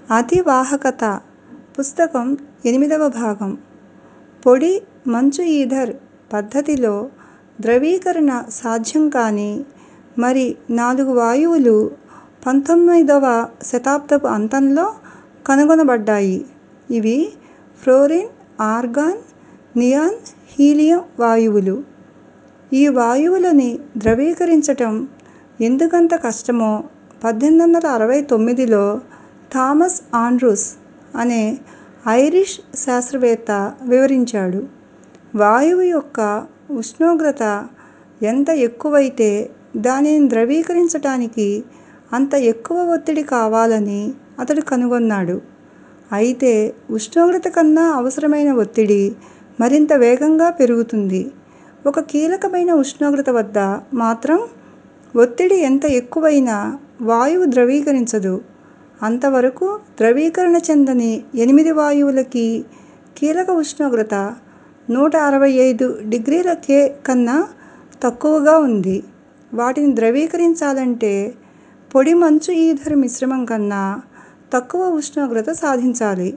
అతివాహకత పుస్తకం ఎనిమిదవ భాగం పొడి మంచు ఈథర్ పద్ధతిలో ద్రవీకరణ సాధ్యం కాని మరి నాలుగు వాయువులు పంతొమ్మిదవ శతాబ్దపు అంతంలో కనుగొనబడ్డాయి. ఇవి ఫ్లోరిన్, ఆర్గాన్, నియాన్, హీలియం వాయువులు. ఈ వాయువులని ద్రవీకరించటం ఎందుకంత కష్టమో పద్దెనిమిది వందల అరవై తొమ్మిదిలో థామస్ ఆండ్రూస్ అనే ఐరిష్ శాస్త్రవేత్త వివరించాడు. వాయువు యొక్క ఉష్ణోగ్రత ఎంత ఎక్కువైతే దానిని ద్రవీకరించటానికి అంత ఎక్కువ ఒత్తిడి కావాలని అతడు కనుగొన్నాడు. అయితే ఉష్ణోగ్రత కన్నా అవసరమైన ఒత్తిడి మరింత వేగంగా పెరుగుతుంది. ఒక కీలకమైన ఉష్ణోగ్రత వద్ద మాత్రం ఒత్తిడి ఎంత ఎక్కువైనా వాయువు ద్రవీకరించదు. అంతవరకు ద్రవీకరణ చెందని ఎనిమిది వాయువులకీ కీలక ఉష్ణోగ్రత నూట అరవై ఐదు డిగ్రీల కె కన్నా తక్కువగా ఉంది. వాటిని ద్రవీకరించాలంటే పొడి మంచు ఈథర్ మిశ్రమం కన్నా తక్కువ ఉష్ణోగ్రత సాధించాలి.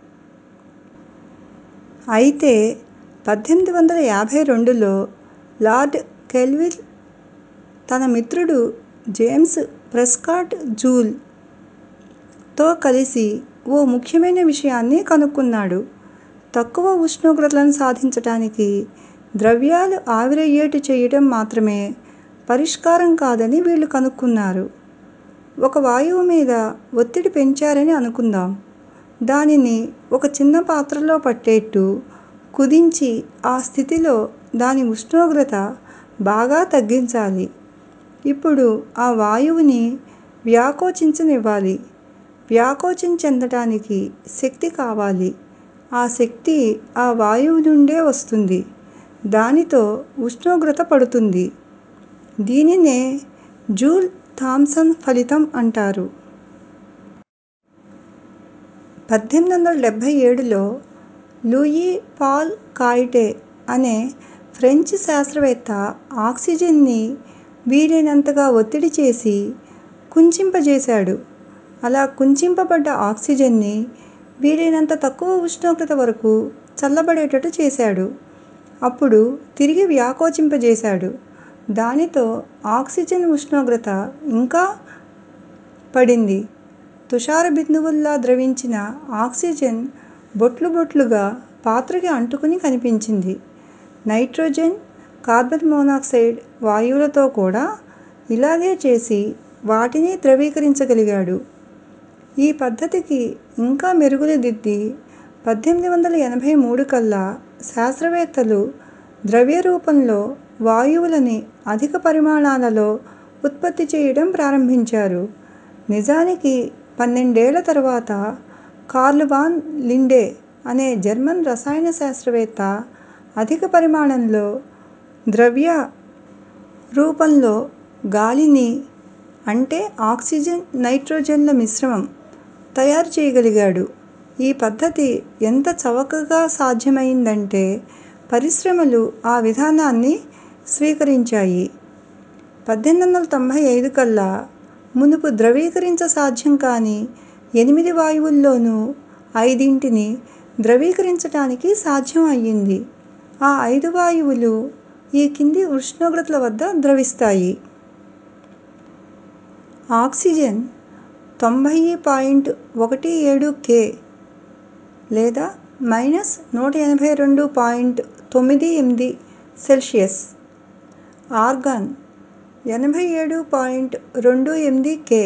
అయితే పద్దెనిమిది వందల యాభై రెండులో లార్డ్ కెల్విన్ తన మిత్రుడు జేమ్స్ ప్రెస్కాట్ జూల్ తో కలిసి ఓ ముఖ్యమైన విషయాన్ని కనుక్కున్నాడు. తక్కువ ఉష్ణోగ్రతలను సాధించటానికి ద్రవ్యాలు ఆవిరయ్యేట్టు చెయ్యటం మాత్రమే పరిష్కారం కాదని వీళ్ళు కనుక్కున్నారు. ఒక వాయువు మీద ఒత్తిడి పెంచారని అనుకుందాం. దానిని ఒక చిన్న పాత్రలో పట్టేట్టు కుదించి ఆ స్థితిలో దాని ఉష్ణోగ్రత బాగా తగ్గించాలి. ఇప్పుడు ఆ వాయువుని వ్యాకోచించనివ్వాలి. వ్యాకోచం చెందటానికి శక్తి కావాలి. ఆ శక్తి ఆ వాయువు నుండే వస్తుంది. దానితో ఉష్ణోగ్రత పడుతుంది. దీనినే జూల్ థామ్సన్ ఫలితం అంటారు. పద్దెనిమిది వందల డెబ్బై ఏడులో లూయి పాల్ కాయిటే అనే ఫ్రెంచ్ శాస్త్రవేత్త ఆక్సిజన్ ని వీలైనంతగా ఒత్తిడి చేసి కుంచింపజేశాడు. అలా కుంచింపబడ్డ ఆక్సిజన్ ని వీలైనంత తక్కువ ఉష్ణోగ్రత వరకు చల్లబడేటట్టు చేశాడు. అప్పుడు తిరిగి వ్యాకోచింపజేశాడు. దానితో ఆక్సిజన్ ఉష్ణోగ్రత ఇంకా పడింది. తుషార బిందువుల్లా ద్రవించిన ఆక్సిజన్ బొట్లు బొట్లుగా పాత్రకి అంటుకుని కనిపించింది. నైట్రోజన్, కార్బన్ మోనాక్సైడ్ వాయువులతో కూడా ఇలాగే చేసి వాటినీ ద్రవీకరించగలిగాడు. ఈ పద్ధతికి ఇంకా మెరుగులు దిద్ది పద్దెనిమిది వందల ఎనభై మూడు కల్లా శాస్త్రవేత్తలు ద్రవ్యరూపంలో వాయువులని అధిక పరిమాణాలలో ఉత్పత్తి చెయ్యటం ప్రారంభించారు. నిజానికి పన్నెండేళ్ళ తరువాత కార్ల్ వాన్ లిండే అనే జర్మన్ రసాయన శాస్త్రవేత్త అధిక పరిమాణంలో ద్రవ్య రూపంలో గాలిని అంటే ఆక్సిజన్, నైట్రోజన్ ల మిశ్రమం తయారు చెయ్యగలిగాడు. ఈ పద్ధతి ఎంత చవకగా సాధ్యమయిందంటే పరిశ్రమలు ఆ విధానాన్ని స్వీకరించాయి. పద్దెనిమిది వందల తొంభై ఐదు కల్లా మునుపు ద్రవీకరించ సాధ్యం కాని ఎనిమిది వాయువుల్లోనూ అయిదింటిని ద్రవీకరించటానికి సాధ్యం అయ్యింది. ఆ అయిదు వాయువులు ఈ కింది ఉష్ణోగ్రతల వద్ద ద్రవిస్తాయి. ఆక్సిజన్ తొంభై పాయింట్ ఒకటి ఏడు కె లేదా మైనస్ నూట ఎనభై రెండు పాయింట్ తొమ్మిది ఎనిమిది సెల్సియస్ ఆర్గాన్ ఎనభై ఏడు పాయింట్ రెండు ఎనిమిది కె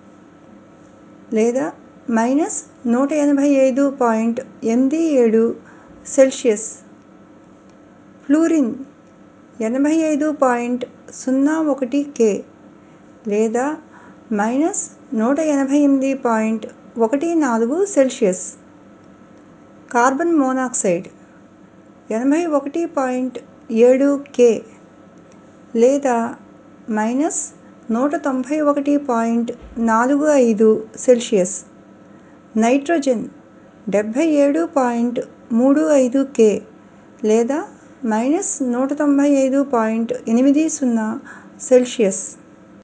లేదా మైనస్ నూట ఎనభై ఐదు పాయింట్ ఎనిమిది ఏడు సెల్సియస్ ఫ్లూరిన్ ఎనభై ఐదు పాయింట్ సున్నా ఒకటి కె లేదా మైనస్ నూట ఎనభై ఎనిమిది పాయింట్ ఒకటి నాలుగు సెల్సియస్ కార్బన్ మోనాక్సైడ్ ఎనభై ఒకటి పాయింట్ ఏడు కె లేదా మైనస్ నూట తొంభై ఒకటి పాయింట్ నాలుగు ఐదు సెల్సియస్ నైట్రోజన్ డెబ్బై ఏడు పాయింట్ మూడు ఐదు కె లేదా మైనస్ నూట తొంభై ఐదు పాయింట్ ఎనిమిది సున్నా సెల్సియస్